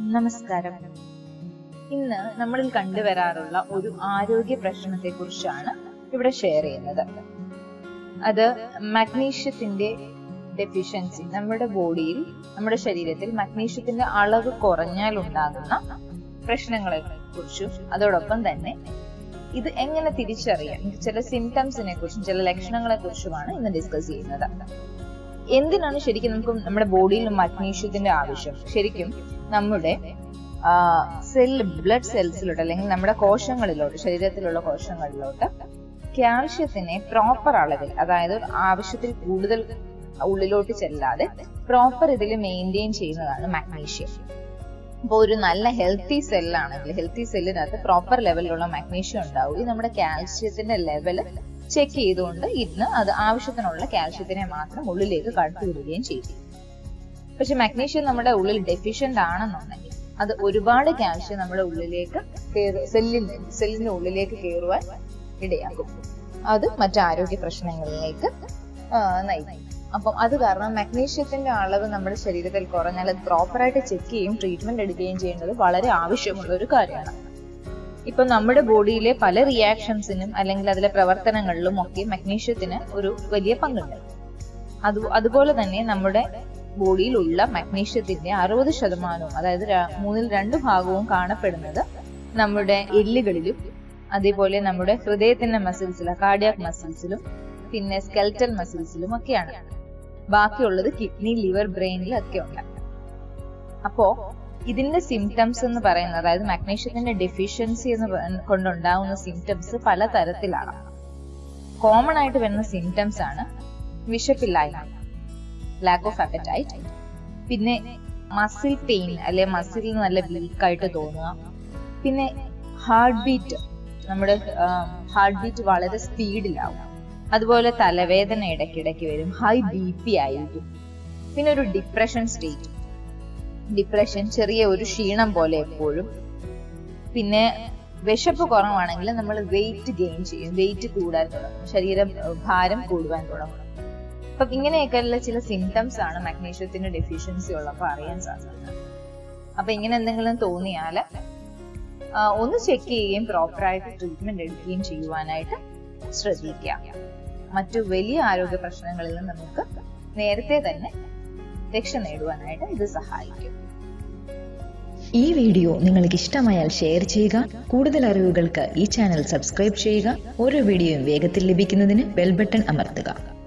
നമസ്കാരം ഇന്ന് നമ്മളിൽ കണ്ടുവരാറുള്ള ഒരു ആരോഗ്യ പ്രശ്നത്തെ കുറിച്ചാണ് ഇവിടെ ഷെയർ ചെയ്യുന്നത് അത് മഗ്നീഷ്യത്തിന്റെ ഡെഫിഷ്യൻസി നമ്മുടെ ബോഡിയിൽ നമ്മുടെ ശരീരത്തിൽ മഗ്നീഷ്യത്തിന്റെ അളവ് കുറഞ്ഞാൽ ഉണ്ടാകുന്ന പ്രശ്നങ്ങളെ കുറിച്ചും അതോടൊപ്പം തന്നെ ഇത് എങ്ങനെ തിരിച്ചറിയാം ചില സിംറ്റംസിനെ കുറിച്ചും ചില ലക്ഷണങ്ങളെ കുറിച്ചുമാണ് ഇന്ന് ഡിസ്കസ് ചെയ്യുന്നത് എന്തിനാണ് ശരിക്കും നമുക്ക് നമ്മുടെ ബോഡിയിൽ മഗ്നീഷ്യത്തിന്റെ ആവശ്യം ശരിക്കും നമ്മുടെ സെൽ ബ്ലഡ് സെൽസിലോട്ട് അല്ലെങ്കിൽ നമ്മുടെ കോശങ്ങളിലോട്ട് ശരീരത്തിലുള്ള കോശങ്ങളിലോട്ട് കാൽഷ്യത്തിനെ പ്രോപ്പർ അളവിൽ അതായത് ആവശ്യത്തിൽ കൂടുതൽ ഉള്ളിലോട്ട് ചെല്ലാതെ പ്രോപ്പർ ഇതിൽ മെയിൻറ്റെയിൻ ചെയ്യുന്നതാണ് മാഗ്നീഷ്യം അപ്പോൾ ഒരു നല്ല ഹെൽത്തി സെല്ലാണെങ്കിൽ ഹെൽത്തി സെല്ലിനകത്ത് പ്രോപ്പർ ലെവലിലുള്ള മാഗ്നീഷ്യം ഉണ്ടാവും ഇത് നമ്മുടെ കാൽഷ്യത്തിന്റെ ലെവൽ ചെക്ക് ചെയ്തുകൊണ്ട് ഇന്ന് അത് ആവശ്യത്തിനുള്ള കാൽഷ്യത്തിനെ മാത്രം ഉള്ളിലേക്ക് കടത്തിവിടുകയും ചെയ്യും പക്ഷെ മാഗ്നീഷ്യം നമ്മുടെ ഉള്ളിൽ ഡെഫിഷ്യന്റ് ആണെന്നുണ്ടെങ്കിൽ അത് ഒരുപാട് കാൽഷ്യം നമ്മുടെ ഉള്ളിലേക്ക് സെല്ലിന് സെല്ലിന്റെ ഉള്ളിലേക്ക് കയറുവാൻ ഇടയാക്കും അത് മറ്റു ആരോഗ്യ പ്രശ്നങ്ങളിലേക്ക് നയിക്കും അപ്പം അത് കാരണം മഗ്നീഷ്യത്തിന്റെ അളവ് നമ്മുടെ ശരീരത്തിൽ കുറഞ്ഞാൽ അത് പ്രോപ്പറായിട്ട് ചെക്ക് ചെയ്യും ട്രീറ്റ്മെന്റ് എടുക്കുകയും ചെയ്യേണ്ടത് വളരെ ആവശ്യമുള്ള ഒരു കാര്യമാണ് ഇപ്പൊ നമ്മുടെ ബോഡിയിലെ പല റിയാക്ഷൻസിനും അല്ലെങ്കിൽ അതിലെ പ്രവർത്തനങ്ങളിലും ഒക്കെ മഗ്നീഷ്യത്തിന് ഒരു വലിയ പങ്കുണ്ട് അത് അതുപോലെ തന്നെ നമ്മുടെ ബോഡിയിലുള്ള മഗ്നീഷ്യത്തിന്റെ അറുപത് ശതമാനവും അതായത് മൂന്നിൽ രണ്ട് ഭാഗവും കാണപ്പെടുന്നത് നമ്മുടെ എല്ലുകളിലും അതേപോലെ നമ്മുടെ ഹൃദയത്തിന്റെ മസിൽസിലും കാർഡിയാക് മസിൽസിലും പിന്നെ സ്കെൽറ്റൽ മസിൽസിലും ഒക്കെയാണ് ബാക്കിയുള്ളത് കിഡ്നി ലിവർ ബ്രെയിനിലും ഒക്കെ ഉണ്ട് അപ്പോ ഇതിന്റെ സിംറ്റംസ് എന്ന് പറയുന്നത് അതായത് മഗ്നീഷ്യത്തിന്റെ ഡെഫിഷ്യൻസി എന്ന് കൊണ്ടുണ്ടാവുന്ന സിംറ്റംസ് പല തരത്തിലാണ് കോമൺ ആയിട്ട് വരുന്ന സിംറ്റംസ് ആണ് വിശപ്പില്ലായ്മ ലാക്ക് ഓഫ് അപ്പറ്റൈറ്റ് പിന്നെ മസിൽ പെയിൻ അല്ലെ മസിൽ നല്ല വീക്കായിട്ട് തോന്നുക പിന്നെ ഹാർട്ട് ബീറ്റ് നമ്മുടെ ഹാർട്ട് ബീറ്റ് വളരെ സ്പീഡിലാവും അതുപോലെ തലവേദന ഇടയ്ക്കിടയ്ക്ക് വരും ഹൈ ബി പി ആയിരിക്കും പിന്നെ ഒരു ഡിപ്രഷൻ സ്റ്റേറ്റ് ഡിപ്രഷൻ ചെറിയ ഒരു ക്ഷീണം പോലെ എപ്പോഴും പിന്നെ വിശപ്പ് കുറവാണെങ്കിൽ നമ്മൾ വെയിറ്റ് ഗെയിൻ ചെയ്യും വെയിറ്റ് കൂടാൻ തുടങ്ങും ശരീരം ഭാരം കൂടുവാൻ തുടങ്ങും അപ്പം ഇങ്ങനെയൊക്കെയുള്ള ചില സിംറ്റംസ് ആണ് മഗ്നീഷ്യത്തിന്റെ ഡെഫിഷ്യൻസി ഉള്ളപ്പോൾ അറിയാൻ സാധിക്കുന്നത് അപ്പൊ ഇങ്ങനെ എന്തെങ്കിലും തോന്നിയാൽ ഒന്ന് ചെക്ക് ചെയ്യുകയും പ്രോപ്പറായിട്ട് ട്രീറ്റ്മെന്റ് എടുക്കുകയും ചെയ്യുവാനായിട്ട് ശ്രദ്ധിക്കുക മറ്റു വലിയ ആരോഗ്യ പ്രശ്നങ്ങളിൽ നിന്ന് നമുക്ക് നേരത്തെ തന്നെ രക്ഷ നേടുവാനായിട്ട് ഇത് സഹായിക്കും ഈ വീഡിയോ നിങ്ങൾക്ക് ഇഷ്ടമായാൽ ഷെയർ ചെയ്യുക കൂടുതൽ അറിവുകൾക്ക് ഈ ചാനൽ സബ്സ്ക്രൈബ് ചെയ്യുക ഓരോ വീഡിയോയും വേഗത്തിൽ ലഭിക്കുന്നതിന് ബെൽ ബട്ടൺ അമർത്തുക